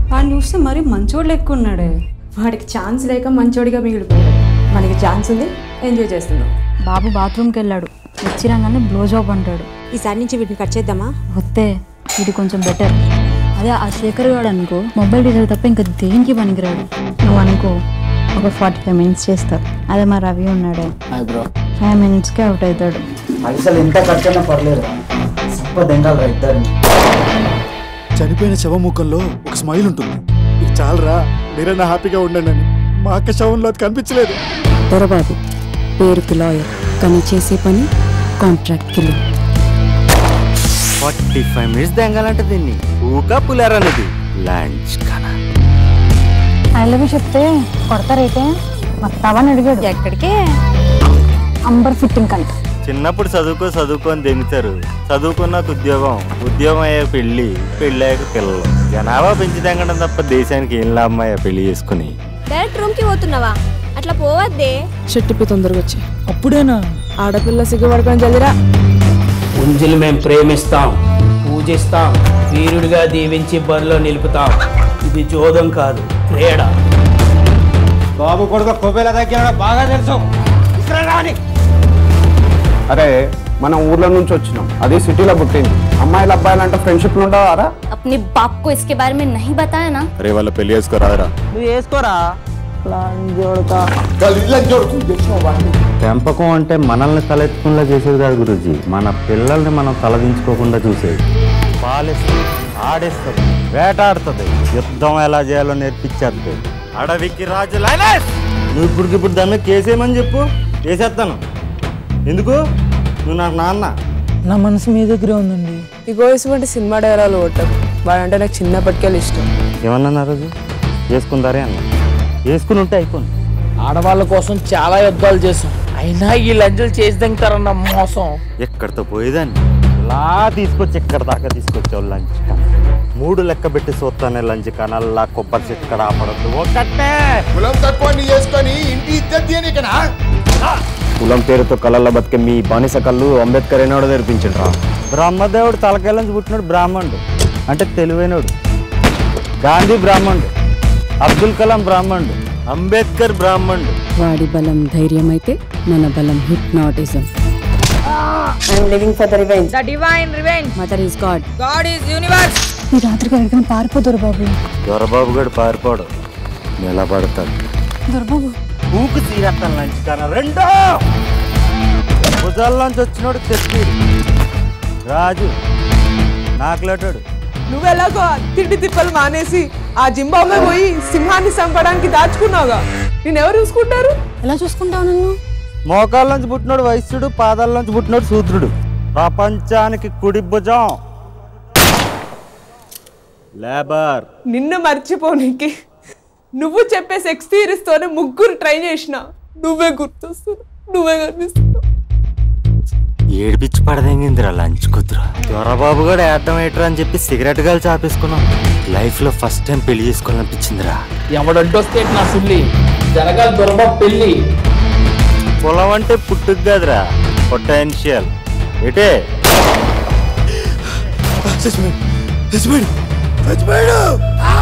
వాడిని చూస్తే మరీ మంచోడు లెక్క ఉన్నాడే వాడికి ఛాన్స్ లేక మంచోడిగా మిగిలిపోయాడు మనకి ఛాన్స్ ఉంది ఎంజాయ్ చేస్తున్నాం బాబు బాత్రూమ్కి వెళ్ళాడు వచ్చిరాగానే బ్లో జాబ్ అంటాడు ఈసారి నుంచి వీటిని కట్ చేద్దామా వస్తే ఇది కొంచెం బెటర్ అదే ఆ శేఖర్ గాడు అనుకో మొబైల్ డీలర్ తప్ప ఇంకా దేనికి పనికిరాడు నువ్వు అనుకో ఒక ఫార్టీ ఫైవ్ మినిట్స్ చేస్తావు అదే మా రవి ఉన్నాడే ఫైవ్ మినిట్స్కి అవుట్ అవుతాడు పైసలు ఎంత ఖర్చైనా పర్లేదు సంపద దెంగాలి ఇద్దరిని చనిపోయిన శవ ముఖంలో ఒక స్మైల్ ఉంటుంది ఇది చాలరా మీరైనా హ్యాపీగా ఉండండి అని మా అక్క శవంలో అది కనిపించలేదు దొరబాబు పేరుకి లాయర్ కానీ చేసే పని contract killing forty five minutes తెంగాలంటే దీన్ని ఊకా పులారన్నది లంచ్ కనా ఐ లవ్ యూ చెప్తే కొడతారైతే వస్తావని అడిగాడు ఎక్కడికి అంబర్ ఫిట్టింగ్ కంట చిన్నప్పుడు చదువుకో చదువుకో అని దెంగుతారు చదువుకున్నాక ఉద్యోగం ఉద్యోగం అయ్యాక పెళ్ళి పెళ్ళి అయ్యాక పిల్లలు జనాభా పెంచి తెంగడం తప్ప దేశానికి ఏం లాభం అయ్యా పెళ్లి చేసుకుని డైరెక్ట్ రూమ్ కి పోతున్నావా అట్లా పోవద్దే చెట్టుపి తొందరగా వచ్చి అప్పుడేనా ఆడపిల్ల సిగ్గుపడుకొని చదిరా పుంజులు మేము ప్రేమిస్తాం పూజిస్తాం వీరుడిగా దీవించి బరిలో నిలుపుతాం ఇది జోదం కాదు క్రీడ బాబు కొడుకు కొబ్బెల దగ్గర బాగా తెలుసు అరే మనం ఊర్లో నుంచి వచ్చినాం అది సిటీలో పుట్టింది అమ్మాయిలు అబ్బాయిలంటే ఫ్రెండ్షిప్ ఉండవారా अपने बाप को इसके बारे में नहीं बताया ना అరే వాళ్ళ పెళ్లి చేసుకోరాదరా నువ్వు వేసుకోరా పెంపకం అంటే మనల్ని తలెత్తుకునేలా చేసేది కాదు గురుజీ మన పిల్లల్ని మనం తలదించుకోకుండా చూసేది పాలిస్తుంది ఆడిస్తుంది వేటాడుతుంది యుద్ధం ఎలా చేయాలో నేర్పించేస్తుంది అడవికి రాజు లైనస్ నువ్వు ఇప్పటికిప్పుడు దాని మీద కేసేయమని చెప్పు వేసేస్తాను ఎందుకు నువ్వు నాకు నాన్న నా మనసు మీ దగ్గరే ఉందండి ఇగో ఇటువంటి సినిమా డైలాగులు కొట్టకు వాడంటే నాకు చిన్నప్పటికెళ్ళి ఇష్టం ఏమన్నా రోజు వేసుకుందారే అన్న వేసుకుని ఉంటే అయిపోయింది ఆడవాళ్ళ కోసం చాలా యుద్ధాలు చేసాం అయినా ఈ లంచులు చేసి దింగుతారన్న మోసం ఎక్కడితో పోయేదాన్ని ఇలా తీసుకొచ్చి ఎక్కడ దాకా తీసుకొచ్చావు లంచ్ కన్నా మూడు లెక్క పెట్టి చూస్తానే లంచ్ కనల్లా కొబ్బరి చెట్టు కడ ఆపడద్దు ఒకటే కులం తక్కువ చేసుకొని ఇంటి ఇద్దరు ఇక్కడ కులం పేరుతో కళ్ళల్లో బతికే మీ బానిస కళ్ళు అంబేద్కర్ అయినాడు నేర్పించండి రా బ్రహ్మదేవుడు తలకాయలంచి పుట్టినాడు బ్రాహ్మణుడు అంటే తెలివైనడు గాంధీ బ్రాహ్మణుడు అబ్దుల్ కలాం బ్రాహ్మణుడు అంబేద్కర్ బ్రాహ్మణుడు వాడి బలం ధైర్యం అయితే మన బలం hypnotism I'm living for the revenge the divine revenge mother is God God is universe ఈ రాత్రికి ఎక్కడికైనా పారిపోదురు బాబు దొరబాబు గడు పారిపోడు నిలబడతాడు దొరబాబు ఊకు తీరత్తాను లంచ్ కాన రెండో భుజాల్లోంచి వచ్చినోడు తెచ్చి రాజు నాకులేటాడు నువ్వెలాగో తిండి తిప్పలు మానేసి ఆ జింబాబే పోయి సింహాన్ని చంపడానికి దాచుకున్నావుగా నేను ఎవరు చూసుకుంటారు ఎలా చూసుకుంటావు నన్ను మోకాల్లోంచి పుట్టినోడు వైశ్యుడు పాదాల్లోంచి పుట్టినోడు శూద్రుడు ప్రపంచానికి కుడి భుజం లేబర్ నిన్ను మర్చిపోనీకి నువ్వు చెప్పే సెక్స్ థీరీస్తోనే ముగ్గురు ట్రై చేసిన నువ్వే గుర్తొస్తున్నావు నువ్వే కనిపిస్తున్నావు ఏడిపించి పడదెంగిందిరా లంచ్ కుదురు దొరబాబు కూడా ఏడ్డం ఏట్రా అని చెప్పి సిగరెట్ గాలి చాపేసుకున్నాం లైఫ్ లో ఫస్ట్ టైం పెళ్లి చేసుకోవాలనిపించిందిరా ఎవడడ్డొస్తే నా సుల్లి జరగా దొరబ పెళ్ళి పొలం అంటే పుట్టుకు కాదురా పొటెన్షియల్ ఏటే చచ్చిపోయాడు చచ్చిపోయాడు చచ్చిపోయాడు